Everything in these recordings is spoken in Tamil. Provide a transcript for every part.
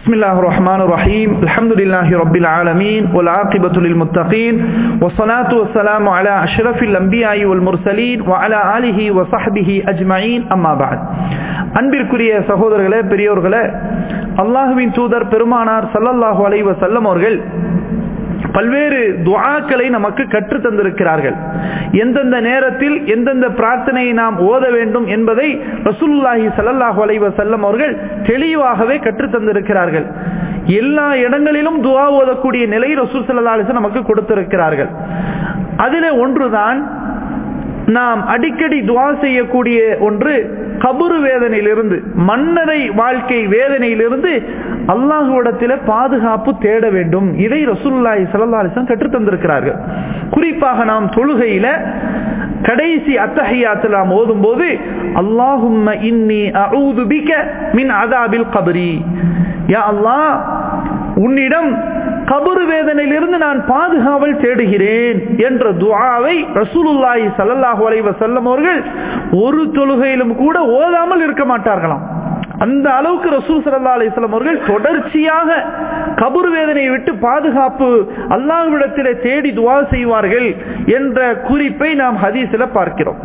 بسم الله الرحمن الرحيم الحمد لله رب العالمين والعاقبة للمتقين والصلاة والسلام على أشرف الأنبياء والمرسلين وعلى آله وصحبه أجمعين أما بعد அன்பிற்குரிய சகோதரர்களே பெரியோர்களே அல்லாஹுவின் தூதர் பெருமானார் சல்லல்லாஹு அலைஹி வஸல்லம் அவர்கள் பல்வேறு துஆக்களை நமக்கு கற்று தந்திருக்கிறார்கள் எந்தெந்த நேரத்தில் எந்தெந்த பிரார்த்தனையை நாம் ஓத வேண்டும் என்பதை ரசூலுல்லாஹி ஸல்லல்லாஹு அலைஹி வஸல்லம் அவர்கள் தெளிவாகவே கற்று தந்திருக்கிறார்கள் எல்லா இடங்களிலும் துஆ ஓதக்கூடிய நிலை ரசூல் ஸல்லல்லாஹு அலைஹி நமக்கு கொடுத்திருக்கிறார்கள் அதிலே ஒன்றுதான் நாம் அடிக்கடி துவா செய்யக்கூடிய ஒன்று கபுரு வேதனையிலிருந்து மன்னரை வாழ்க்கை வேதனையிலிருந்து அல்லாஹுவிடத்தில் பாதுகாப்பு தேட வேண்டும் இதை ரசூல்லாய் சல்லாஹம் கற்று தந்திருக்கிறார்கள் குறிப்பாக நாம் தொழுகையில கடைசி அத்தஹியாத்தில் நாம் ஓதும் போது அல்லாஹும்ம இன்னி அஊது பிக மின் அதாபில் கபரி யா அல்லாஹ் உன்னிடம் கபரு வேதனையிலிருந்து நான் பாதுகாவல் தேடுகிறேன் என்ற துவாவை ரசூலுல்லாஹி சல்லல்லாஹு அலைஹி வஸல்லம் அவர்கள் ஒரு தொழுகையிலும் கூட ஓதாமல் இருக்க மாட்டார்களாம் அந்த அளவுக்கு ரசூல் சல்லா அலிஸ்லாம் அவர்கள் தொடர்ச்சியாக கபுர் வேதனையை விட்டு பாதுகாப்பு அல்லாஹ்விடத்திலே தேடி துவா செய்வார்கள் என்ற குறிப்பை நாம் ஹதீஸில் பார்க்கிறோம்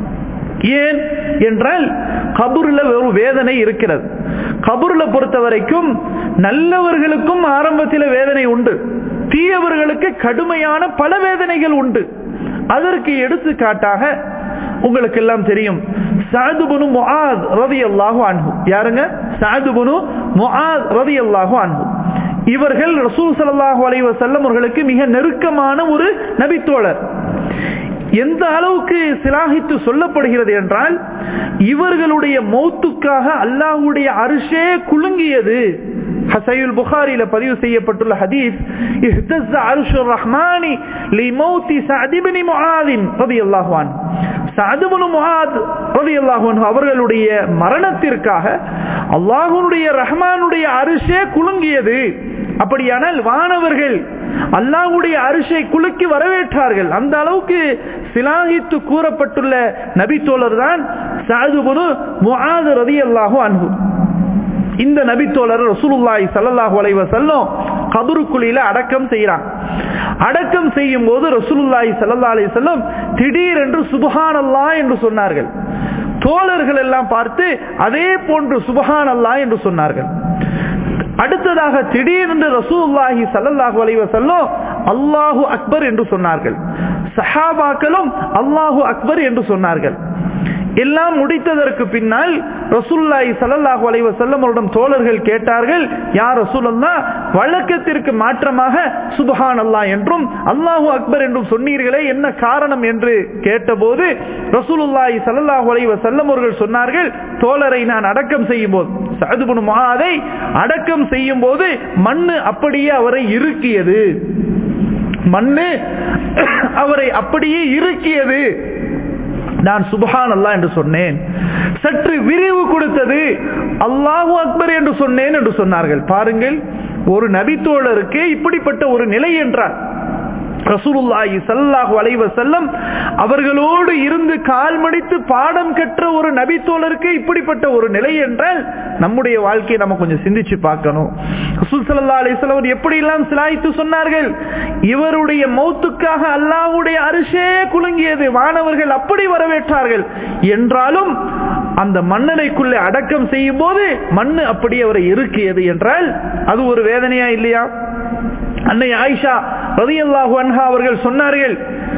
ஏன் என்றால் கபூர்ல ஒரு வேதனை இருக்கிறது கபூர்ல பொறுத்த வரைக்கும் நல்லவர்களுக்கும் ஆரம்பத்தில் வேதனை உண்டு தீயவர்களுக்கு கடுமையான பல வேதனைகள் உண்டு அதற்கு எடுத்துக்காட்டாக உங்களுக்கு எல்லாம் தெரியும் சாதுபுனு முஆத் ரதி அல்லாஹு அன்ஹு யாருங்க சாதுபுனு முஆத் ரதி அல்லாஹு அன்ஹு இவர்கள் ரசூல் சல்லாஹூ அலைஹி வஸல்லம் அவர்களுக்கு மிக நெருக்கமான ஒரு நபித்தோழர் எந்த அளவுக்கு சிலாகித்து சொல்லப்படுகிறது என்றால் இவர்களுடைய மௌத்துக்காக அல்லாஹுடைய அரிசே குலுங்கியது ஹசையுல் புகாரில பதிவு செய்யப்பட்டுள்ள ஹதீஸ் இஹ்தஸ் அர்ஷுர் ரஹ்மானி லிமௌதி சஅத் இப்னு முஆதின் ரலியல்லாஹு அன்ஹு சஅத் இப்னு முஆத் ரலியல்லாஹு அன்ஹு அவர்களுடைய மரணத்திற்காக அல்லாஹ்வுடைய ரஹ்மானுடைய அரிசே குலுங்கியது அப்படியானால் வானவர்கள் அல்லாஹ்வுடைய அரிசை குலுக்கி வரவேற்றார்கள் அந்த அளவுக்கு சிலாகித்து கூறப்பட்டுள்ள நபித்தோழர் தான் சாதுபுரு முஆது ரலியல்லாஹு அன்ஹு இந்த நபித்தோழர் ரசூலுல்லாஹி ஸல்லல்லாஹு அலைஹி வஸல்லம் கபருக்குழியில அடக்கம் செய்யறாங்க அடக்கம் செய்யும் போது ரசூலுல்லாஹி ஸல்லல்லாஹு அலைஹி வஸல்லம் திடீரென்று சுப்ஹானல்லாஹ் என்று சொன்னார்கள் தோழர்கள் எல்லாம் பார்த்து அதே போன்று சுபஹானல்லாஹ் என்று சொன்னார்கள் அடுத்ததாக திடீரென்று ரசூலுல்லாஹி ஸல்லல்லாஹு அலைஹி வஸல்லம் அல்லாஹு அக்பர் என்று சொன்னார்கள் சஹாபாக்களும் அல்லாஹு அக்பர் என்று சொன்னார்கள் எல்லாம் முடித்ததற்கு பின்னால் ரசூல்லாய் சல்லல்லாஹு அலைஹி வஸல்லம் அவரிடம் தோழர்கள் கேட்டார்கள் யார் ரசூலல்லா வழக்கத்திற்கு மாற்றமாக சுபஹான் அல்லாஹ் என்றும் அல்லாஹு அக்பர் என்றும் சொன்னீர்களே என்ன காரணம் என்று கேட்டபோது ரசூலுல்லாஹி சல்லல்லாஹு அலைஹி வஸல்லம் அவர்கள் சொன்னார்கள் தோழரை நான் அடக்கம் செய்யும் போது சஅதுபுன் முஆதை அடக்கம் செய்யும் போது மண்ணு அப்படியே அவரை இறுக்கியது மண்ணு அவரை அப்படியே இறுக்கியது நான் சுபஹான் அல்லா என்று சொன்னேன் சற்று விரிவு கொடுத்தது அல்லாஹு அக்பர் என்று சொன்னேன் என்று சொன்னார்கள் பாருங்கள் ஒரு நபித்தோழருக்கு இப்படிப்பட்ட ஒரு நிலை என்றார் ரசூலுல்லாஹி சல்லாஹு அலைவ செல்லம் அவர்களோடு இருந்து கால் மடித்து பாடம் கற்ற ஒரு நபித்தோழருக்கு இப்படிப்பட்ட ஒரு நிலை என்றால் நம்முடைய வாழ்க்கையை நம்ம கொஞ்சம் சிந்திச்சு பார்க்கணும் ரசூல் சல்லா அலிஸ்லாம் எப்படி எல்லாம் சிலாய்த்து சொன்னார்கள் இவருடைய மௌத்துக்காக அல்லாஹுடைய அரிசே குலுங்கியது மாணவர்கள் அப்படி வரவேற்றார்கள் என்றாலும் அந்த மன்னனைக்குள்ளே அடக்கம் செய்யும் போது மண்ணு அப்படி அவரை இருக்கியது என்றால் அது ஒரு வேதனையா இல்லையா அன்னை ஆயிஷா ரதியல்லாஹு அன்ஹா அவர்கள் சொன்னார்கள்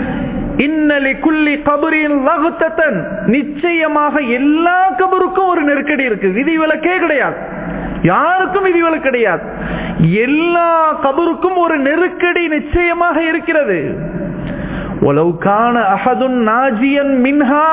இன்னலி குல்லி கபரின் லகுத்தன் நிச்சயமாக எல்லா கபருக்கும் ஒரு நெருக்கடி இருக்கு விதிவிலக்கே கிடையாது யாருக்கும் விதிவிலக்கு கிடையாது எல்லா கபருக்கும் ஒரு நெருக்கடி நிச்சயமாக இருக்கிறது ஒலவுக்கான அஹதுன் நாஜியன் மின்ஹா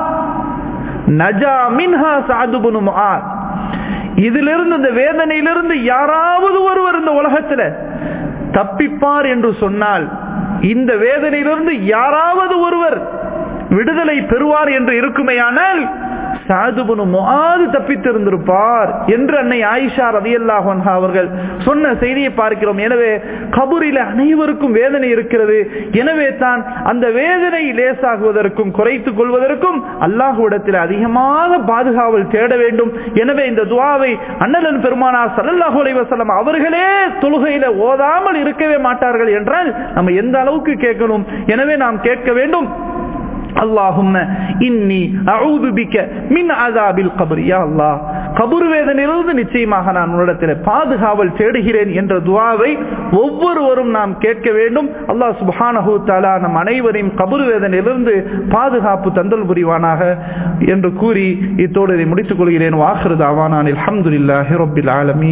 நஜா மின்ஹா சாதுபுனு முஆத் இதிலிருந்து இந்த வேதனையிலிருந்து யாராவது ஒருவர் இந்த உலகத்தில் தப்பிப்பார் என்று சொன்னால் இந்த வேதனையிலிருந்து யாராவது ஒருவர் விடுதலை பெறுவார் என்று இருக்குமையானால் சாதுபுனு முஆது தப்பித்திருந்திருப்பார் என்று அன்னை ஆயிஷா ரதியல்லாஹு அன்ஹா அவர்கள் சொன்ன செய்தியை பார்க்கிறோம் எனவே கபூரில் அனைவருக்கும் வேதனை இருக்கிறது எனவே தான் அந்த வேதனை லேசாகுவதற்கும் குறைத்துக் கொள்வதற்கும் அல்லாஹுவிடத்தில் அதிகமாக பாதுகாவல் தேட வேண்டும் எனவே இந்த துவாவை அண்ணலன் பெருமானார் சல்லல்லாஹு அலைஹி வஸல்லம் அவர்களே தொழுகையில ஓதாமல் இருக்கவே மாட்டார்கள் என்றால் நம்ம எந்த அளவுக்கு கேட்கணும் எனவே நாம் கேட்க வேண்டும் அல்லாஹும்ம இன்னி அஊது பிக்க மின் அதாபில் கபர் யா அல்லாஹ் கபர் வேதனையிலிருந்து நிச்சயமாக நான் உன்னிடத்தில் பாதுகாவல் தேடுகிறேன் என்ற துவாவை ஒவ்வொருவரும் நாம் கேட்க வேண்டும் அல்லாஹ் சுப்ஹானஹு தஆலா நம் அனைவரையும் கபர் வேதனையிலிருந்து பாதுகாப்பு தந்தல் புரிவானாக என்று கூறி இத்தோடு இதை முடித்துக் கொள்கிறேன் வாஹிரு தாவானான் அல்ஹம்துலில்லாஹி ரப்பில் ஆலமீன்